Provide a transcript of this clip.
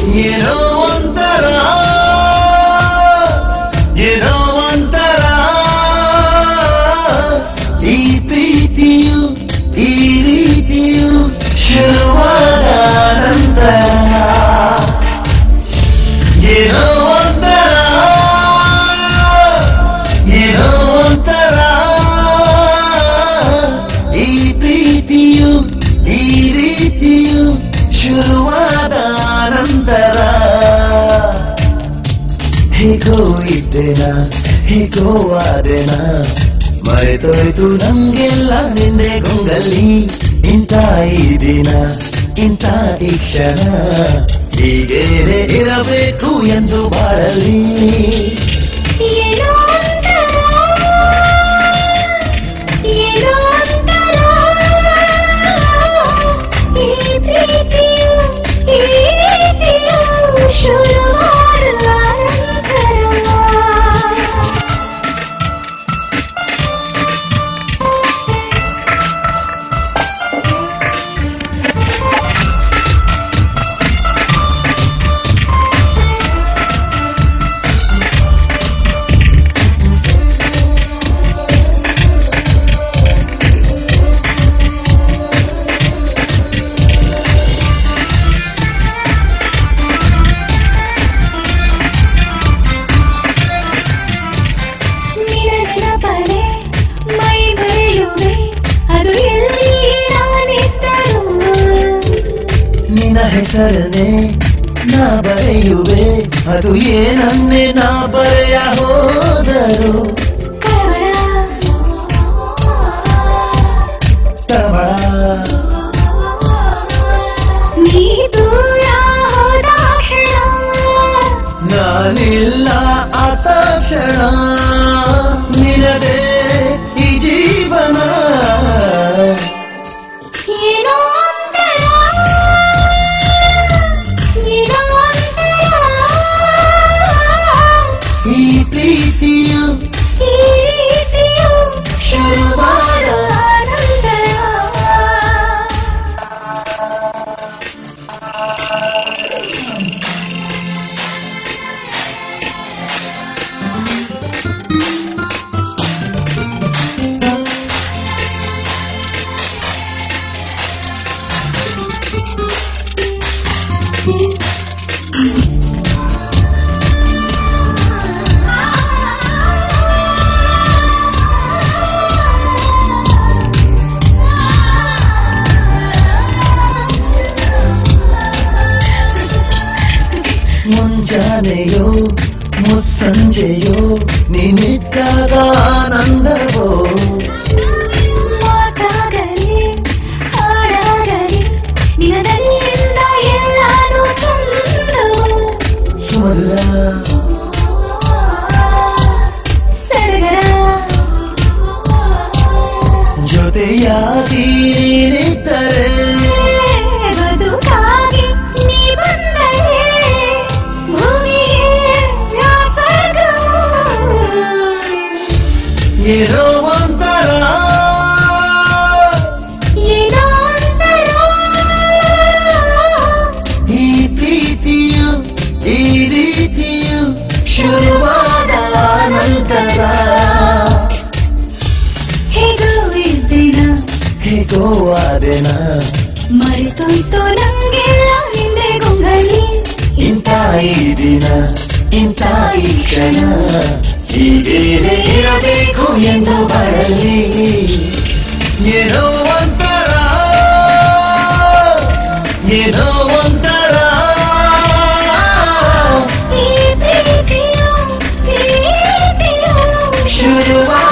ಏನೋ ಒಂಥರ ಏನೋ ಒಂಥರ ಈ ಪ್ರೀತಿಯು ಈ ರೀತಿಯು ಶುರುವಾದ ನಂತರ ಏನೋ ಒಂಥರ ಏನೋ ಒಂಥರ ಈ ಪ್ರೀತಿಯು ಈ ರೀತಿಯು ಶುರುವಾದ ನಂತರ ಹೇಗೋ ಇದ್ದೇನ ಹೇಗೋ ಆದೆನ ಮರೆತೋಯ್ತು ನಮ್ಗೆಲ್ಲ ನಿನ್ನೆ ಗೊಂಗಲ್ಲಿ ಇಂಥ ಈ ದಿನ ಇಂಥ ಈ ಕ್ಷಣ ಹೀಗೇನೆ ಇರಬೇಕು ಎಂದು ಬಾಳಲಿ ಏನೋ ಒಂಥರ, ಏನೋ ಒಂಥರ, ಈ ಪ್ರೀತಿಯು, ಈ ರೀತಿಯು ಶುರುವಾದ ನಂತರ. ನಿನ್ನ ನೆನಪಲೆ ಮೈ ಬರೆಯುವೆ ಅದು ಎಲ್ಲಿ ನಾನಿದ್ದರೂ ನಿನ್ನ ಹೆಸರನ್ನೇ ನಾ ಬರೆಯುವೆ ಅದು ಏನನ್ನೇ ನಾ ಬರೆಯ ಹೋದರು ಕವಳ ತಬಳ ನೀ ದೂರ ಹೋದ ಕ್ಷಣ ನಾನಿಲ್ಲ ಆ ತಕ್ಷಣ ನಿನದೇ ಈ ಜೀವನ ಏನೋ ಒಂಥರ, ಏನೋ ಒಂಥರ, ಈ ಪ್ರೀತಿಯು ಈ ರೀತಿಯು ಶುರುವಾದ ನಂತರ ಮುಂಜಾನೆಯೋ ಮುಸ್ಸಂಜೆಯೋ ನೀನಿದ್ದಾಗ ಆನಂದವೋ ಮಾತಾಗಲಿ ಹಾಡಾಗಲಿ ನಿನ್ನ ದನಿಯಿಂದ ಎಲ್ಲಾನು ಚಂದವು ಸುಮಧುರ ಸಡಗರ ಜೊತೆಯಾಗಿ ನೀನಿದ್ದರೆ ಬದುಕಾಗಿ ನೀ ಬಂದರೆ ಭೂಮಿಯೇ ವ್ಯಾಸರ್ಗವು. ಏನೋ ಒಂಥರ ಏನೋ ಒಂಥರ, ಈ ಪ್ರೀತಿಯು ಈ ರೀತಿಯು ಶುರುವಾದ ನಂತರ ಹೇಗೋ ಇದ್ದೀನ ಹೇಗೋ ಆದೆನ ಮರೆತೋಯ್ತು ನಂಗೆಲ್ಲ ಹಿಂದೆ ಗೊಂಗಲಿ ಇಂಥ ಈ ದಿನ ಇಂಥ ಈ ಕ್ಷಣ ಹೀಗೇನೆ ಇರಬೇಕು ಎಂದು ಬಾಳಲಿ ಏನೋ ಒಂಥರ ಏನೋ ಒಂಥರ ಈ ಪ್ರೀತಿಯು, ಈ ಪ್ರೀತಿಯು ಶುರುವಾದ